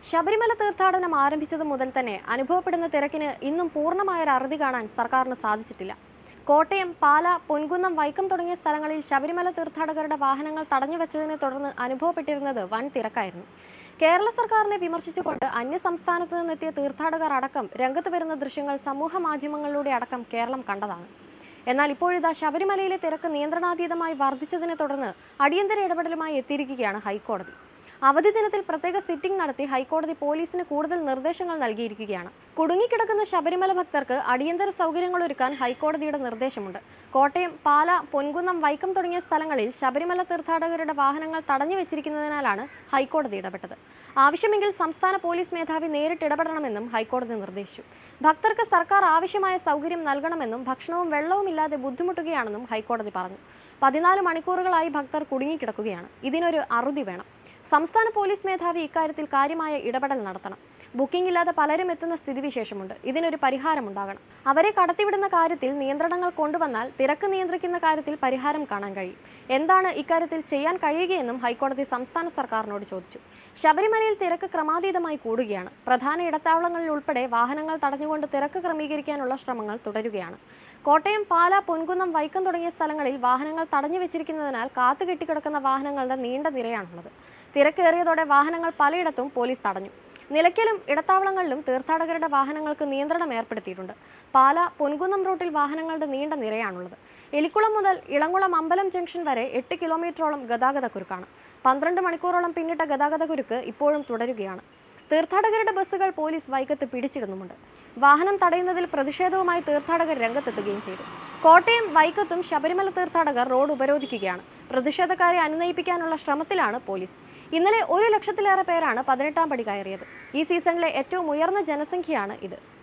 ശബരിമല തീർത്ഥാടനം ആരംഭിച്ചതു മുതൽ തന്നെ അനുഭവപ്പെടുന്ന തിരക്കിന് ഇന്നും പൂർണ്ണമായ ഒരു അറുതി കാണാൻ സർക്കാരിന് സാധിച്ചിട്ടില്ല കോട്ടയം പാല പൊൻകുന്നം വൈക്കം തുടങ്ങിയ സ്ഥലങ്ങളിൽ ശബരിമല തീർത്ഥാടകരുടെ വാഹനങ്ങൾ തടഞ്ഞുവെച്ചതിനെ തുടർന്ന് അനുഭവപ്പെട്ടിരുന്നത് വൻ തിരക്കായിരുന്നു കേരള സർക്കാരിനെ വിമർശിച്ചുകൊണ്ട് അന്യസംസ്ഥാനത്ത് നിന്നെത്തിയ തീർത്ഥാടകർ അടക്കം രംഗത്ത് വരുന്ന ദൃശ്യങ്ങൾ സമൂഹ മാധ്യമങ്ങളിലൂടെ അടക്കം കേരളം കണ്ടതാണ് എന്നാൽ ഇപ്പോഴിതാ ശബരിമലയിലെ തിരക്ക് നിയന്ത്രണാതീതമായി വർദ്ധിച്ചതിനെ തുടർന്ന് അടിയന്തര ഇടപെടലുമായി എത്തിയിരിക്കുകയാണ് ഹൈക്കോടതി അവധി ദിനത്തിൽ പ്രത്യേക സിറ്റിംഗ് നടത്തി ഹൈക്കോടതി പോലീസിന് കൂടുതൽ നിർദ്ദേശങ്ങൾ നൽകിയിരിക്കുകയാണ് കുടുങ്ങിക്കിടക്കുന്ന ശബരിമല ഭക്തർക്ക് അടിയന്തര സൗകര്യങ്ങൾ ഒരുക്കാൻ ഹൈക്കോടതിയുടെ നിർദ്ദേശമുണ്ട് കോട്ടയം പാല പൊൻകുന്നം വൈക്കം തുടങ്ങിയ സ്ഥലങ്ങളിൽ ശബരിമല തീർത്ഥാടകരുടെ വാഹനങ്ങൾ തടഞ്ഞു വെച്ചിരിക്കുന്നതിനാലാണ് ഹൈക്കോടതി ഇടപെട്ടത് ആവശ്യമെങ്കിൽ സംസ്ഥാന പോലീസ് മേധാവി നേരിട്ട് ഇടപെടണമെന്നും ഹൈക്കോടതി നിർദ്ദേശിച്ചു ഭക്തർക്ക് സർക്കാർ ആവശ്യമായ സൗകര്യം നൽകണമെന്നും ഭക്ഷണവും വെള്ളവും ഇല്ലാതെ ബുദ്ധിമുട്ടുകയാണെന്നും ഹൈക്കോടതി പറഞ്ഞു പതിനാല് മണിക്കൂറുകളായി ഭക്തർ കുടുങ്ങിക്കിടക്കുകയാണ് ഇതിനൊരു അറുതി വേണം സംസ്ഥാന പോലീസ് മേധാവി ഇക്കാര്യത്തിൽ കാര്യമായ ഇടപെടൽ നടത്തണം ബുക്കിംഗ് ഇല്ലാതെ പലരും എത്തുന്ന സ്ഥിതിവിശേഷമുണ്ട് ഇതിനൊരു പരിഹാരമുണ്ടാകണം അവരെ കടത്തിവിടുന്ന കാര്യത്തിൽ നിയന്ത്രണങ്ങൾ കൊണ്ടുവന്നാൽ തിരക്ക് നിയന്ത്രിക്കുന്ന കാര്യത്തിൽ പരിഹാരം കാണാൻ കഴിയും എന്താണ് ഇക്കാര്യത്തിൽ ചെയ്യാൻ കഴിയുകയെന്നും ഹൈക്കോടതി സംസ്ഥാന സർക്കാരിനോട് ചോദിച്ചു ശബരിമലയിൽ തിരക്ക് ക്രമാതീതമായി കൂടുകയാണ് പ്രധാന ഇടത്താവളങ്ങളിൽ ഉൾപ്പെടെ വാഹനങ്ങൾ തടഞ്ഞുകൊണ്ട് തിരക്ക് ക്രമീകരിക്കാനുള്ള ശ്രമങ്ങൾ തുടരുകയാണ് കോട്ടയം പാല പൊൻകുന്നം വൈക്കം തുടങ്ങിയ സ്ഥലങ്ങളിൽ വാഹനങ്ങൾ തടഞ്ഞു വെച്ചിരിക്കുന്നതിനാൽ കാത്തു കെട്ടിക്കിടക്കുന്ന വാഹനങ്ങളുടെ നീണ്ട നിരയാണുള്ളത് തിരക്കേറിയതോടെ വാഹനങ്ങൾ പലയിടത്തും പോലീസ് തടഞ്ഞു നിലയ്ക്കലും ഇടത്താവളങ്ങളിലും തീർത്ഥാടകരുടെ വാഹനങ്ങൾക്ക് നിയന്ത്രണം ഏർപ്പെടുത്തിയിട്ടുണ്ട് പാല പൊൻകുന്നം റൂട്ടിൽ വാഹനങ്ങളുടെ നീണ്ട നിരയാണുള്ളത് എലിക്കുളം മുതൽ ഇളങ്കുളം അമ്പലം ജംഗ്ഷൻ വരെ എട്ട് കിലോമീറ്ററോളം ഗതാഗതക്കുരുക്കാണ് പന്ത്രണ്ട് മണിക്കൂറോളം പിന്നിട്ട ഗതാഗതക്കുരുക്ക് ഇപ്പോഴും തുടരുകയാണ് തീർത്ഥാടകരുടെ ബസ്സുകൾ പോലീസ് വൈക്കത്ത് പിടിച്ചിടുന്നുമുണ്ട് വാഹനം തടയുന്നതിൽ പ്രതിഷേധവുമായി തീർത്ഥാടകർ രംഗത്തെത്തുകയും ചെയ്തു കോട്ടയം വൈക്കത്തും ശബരിമല തീർത്ഥാടകർ റോഡ് ഉപരോധിക്കുകയാണ് പ്രതിഷേധക്കാരെ അനുനയിപ്പിക്കാനുള്ള ശ്രമത്തിലാണ് പോലീസ് ഇന്നലെ ഒരു ലക്ഷത്തിലേറെ പേരാണ് പതിനെട്ടാം പടി കയറിയത് ഈ സീസണിലെ ഏറ്റവും ഉയർന്ന ജനസംഖ്യയാണ് ഇത്